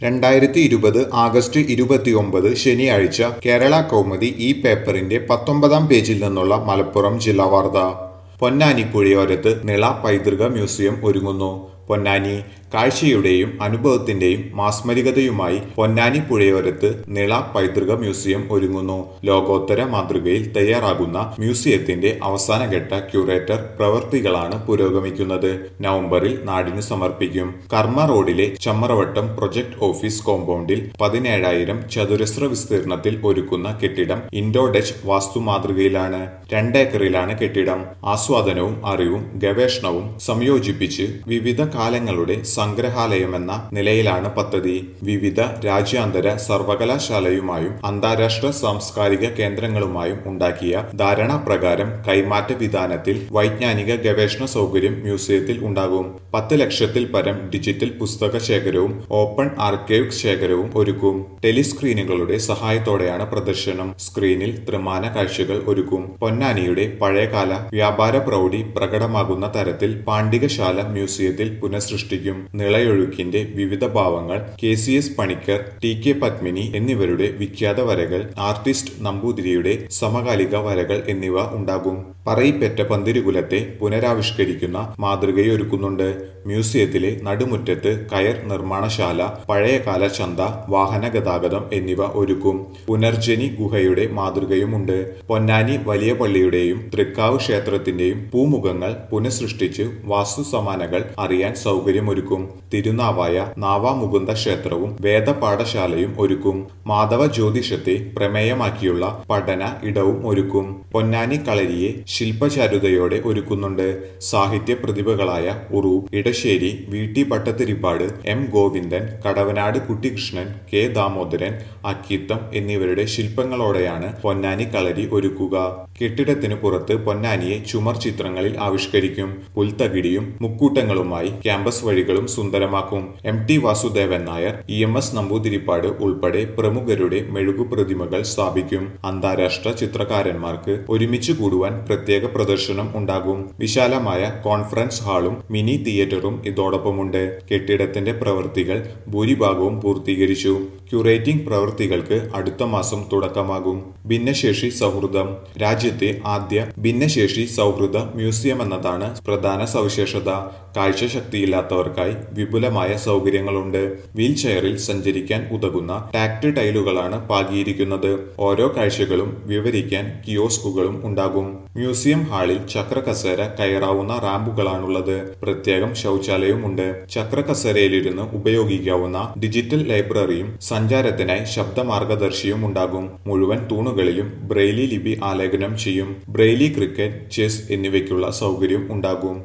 രണ്ടായിരത്തി ഇരുപത് ആഗസ്റ്റ് ഇരുപത്തിയൊമ്പത് ശനിയാഴ്ച കേരള കൗമുദി ഈ പേപ്പറിന്റെ പത്തൊമ്പതാം പേജിൽ നിന്നുള്ള മലപ്പുറം ജില്ലാ വാർത്ത പൊന്നാനി പുഴയോരത്ത് നിള പൈതൃക മ്യൂസിയം ഒരുങ്ങുന്നു പൊന്നാനി കാഴ്ചയുടെയും അനുഭവത്തിന്റെയും മാസ്മരികതയുമായി പൊന്നാനി പുഴയോരത്ത് നിള പൈതൃക മ്യൂസിയം ഒരുങ്ങുന്നു ലോകോത്തര മാതൃകയിൽ തയ്യാറാകുന്ന മ്യൂസിയത്തിന്റെ അവസാനഘട്ട ക്യൂറേറ്റർ പ്രവൃത്തികളാണ് പുരോഗമിക്കുന്നത് നവംബറിൽ നാടിന് സമർപ്പിക്കും കർമ്മ റോഡിലെ ചമ്മറവട്ടം പ്രൊജക്ട് ഓഫീസ് കോമ്പൗണ്ടിൽ പതിനേഴായിരം ചതുരശ്ര വിസ്തീർണത്തിൽ ഒരുക്കുന്ന കെട്ടിടം ഇൻഡോ ഡച്ച് വാസ്തു മാതൃകയിലാണ് രണ്ടേക്കറിലാണ് കെട്ടിടം ആസ്വാദനവും അറിവും ഗവേഷണവും സംയോജിപ്പിച്ച് വിവിധ കാലങ്ങളുടെ സംഗ്രഹാലയമെന്ന നിലയിലാണ് പദ്ധതി വിവിധ രാജ്യാന്തര സർവകലാശാലയുമായും അന്താരാഷ്ട്ര സാംസ്കാരിക കേന്ദ്രങ്ങളുമായും ഉണ്ടാക്കിയ ധാരണാപ്രകാരം കൈമാറ്റ വിധാനത്തിൽ വൈജ്ഞാനിക ഗവേഷണ സൗകര്യം മ്യൂസിയത്തിൽ ഉണ്ടാകും പത്ത് ലക്ഷത്തിൽ പരം ഡിജിറ്റൽ പുസ്തക ശേഖരവും ഓപ്പൺ ആർക്കൈവ് ശേഖരവും ഒരുക്കും ടെലിസ്ക്രീനുകളുടെ സഹായത്തോടെയാണ് പ്രദർശനം സ്ക്രീനിൽ ത്രിമാന കാഴ്ചകൾ ഒരുക്കും പൊന്നാനിയുടെ പഴയകാല വ്യാപാര പ്രൗഢി പ്രകടമാകുന്ന തരത്തിൽ പാണ്ഡികശാല മ്യൂസിയത്തിൽ പുനഃസൃഷ്ടിക്കും നിളയൊഴുക്കിന്റെ വിവിധ ഭാവങ്ങൾ K C S Panicker T K Padmini എന്നിവരുടെ വിഖ്യാത വരകൾ ആർട്ടിസ്റ്റ് നമ്പൂതിരിയുടെ സമകാലിക വരകൾ എന്നിവ ഉണ്ടാകും പറയിപ്പറ്റ പന്തിരുകുലത്തെ പുനരാവിഷ്കരിക്കുന്ന മാതൃകയൊരുക്കുന്നുണ്ട് മ്യൂസിയത്തിലെ നടുമുറ്റത്ത് കയർ നിർമ്മാണശാല പഴയകാല ചന്ത വാഹന ഗതാഗതം എന്നിവ ഒരുക്കും പുനർജനി ഗുഹയുടെ മാതൃകയുമുണ്ട് പൊന്നാനി വലിയ പള്ളിയുടെയും തൃക്കാവ് ക്ഷേത്രത്തിന്റെയും പൂമുഖങ്ങൾ പുനഃസൃഷ്ടിച്ച് വാസ്തുസമാനകൾ അറിയാൻ സൗകര്യമൊരുക്കും തിരുനാവായ നാവാമുകുന്ദ ക്ഷേത്രവും വേദപാഠശാലയും ഒരുക്കും മാധവ ജ്യോതിഷത്തെ പ്രമേയമാക്കിയുള്ള പഠന ഇടവും ഒരുക്കും പൊന്നാനി കളരിയെ ശില്പചാരുതയോടെ ഒരുക്കുന്നുണ്ട് സാഹിത്യ പ്രതിഭകളായ ഉറു Edasseri V T Bhattathiripad M Govindan Kadavanad Kuttikrishnan K Damodaran Akkitham എന്നിവരുടെ ശില്പങ്ങളോടെയാണ് പൊന്നാനി കളരി ഒരുക്കുക കെട്ടിടത്തിനു പുറത്ത് പൊന്നാനിയെ ചുമർ ചിത്രങ്ങളിൽ ആവിഷ്കരിക്കും പുൽത്തകിടിയും മുക്കൂട്ടങ്ങളുമായി ക്യാമ്പസ് വഴികളും സുന്ദരമാക്കും M T Vasudevan Nair E M S Namboodiripad ഉൾപ്പെടെ പ്രമുഖരുടെ മെഴുകു പ്രതിമകൾ സ്ഥാപിക്കും അന്താരാഷ്ട്ര ചിത്രകാരന്മാർക്ക് ഒരുമിച്ച് കൂടുവാൻ പ്രത്യേക പ്രദർശനം ഉണ്ടാകും വിശാലമായ കോൺഫറൻസ് ഹാളും മിനി തിയേറ്ററും ഇതോടൊപ്പമുണ്ട് കെട്ടിടത്തിന്റെ പ്രവൃത്തികൾ ഭൂരിഭാഗവും പൂർത്തീകരിച്ചു ക്യൂറേറ്റിംഗ് പ്രവൃത്തികൾക്ക് അടുത്ത മാസം തുടക്കമാകും ഭിന്നശേഷി സൗഹൃദം രാജ്യത്തെ ആദ്യ ഭിന്നശേഷി സൗഹൃദ മ്യൂസിയം എന്നതാണ് പ്രധാന സവിശേഷത കാഴ്ചശക്തിയില്ലാത്തവർക്കായി വിപുലമായ സൗകര്യങ്ങളുണ്ട് വീൽ ചെയറിൽ സഞ്ചരിക്കാൻ ഉതകുന്ന ടാക്ട് ടൈലുകളാണ് പാകിയിരിക്കുന്നത് ഓരോ കാഴ്ചകളും വിവരിക്കാൻ കിയോസ്കുകളും ഉണ്ടാകും മ്യൂസിയം ഹാളിൽ ചക്രകസേര കയറാവുന്ന റാമ്പുകളാണുള്ളത് പ്രത്യേകം ശൗചാലയവുമുണ്ട് ചക്രകസേരയിലിരുന്ന് ഉപയോഗിക്കാവുന്ന ഡിജിറ്റൽ ലൈബ്രറിയും സഞ്ചാരത്തിനായി ശബ്ദ മാർഗദർശിയും ഉണ്ടാകും മുഴുവൻ തൂണുകളിലും ബ്രെയിലി ലിപി ആലേഖനം ചെയ്യും ബ്രെയിലി ക്രിക്കറ്റ് ചെസ് എന്നിവയ്ക്കുള്ള സൗകര്യം ഉണ്ടാകും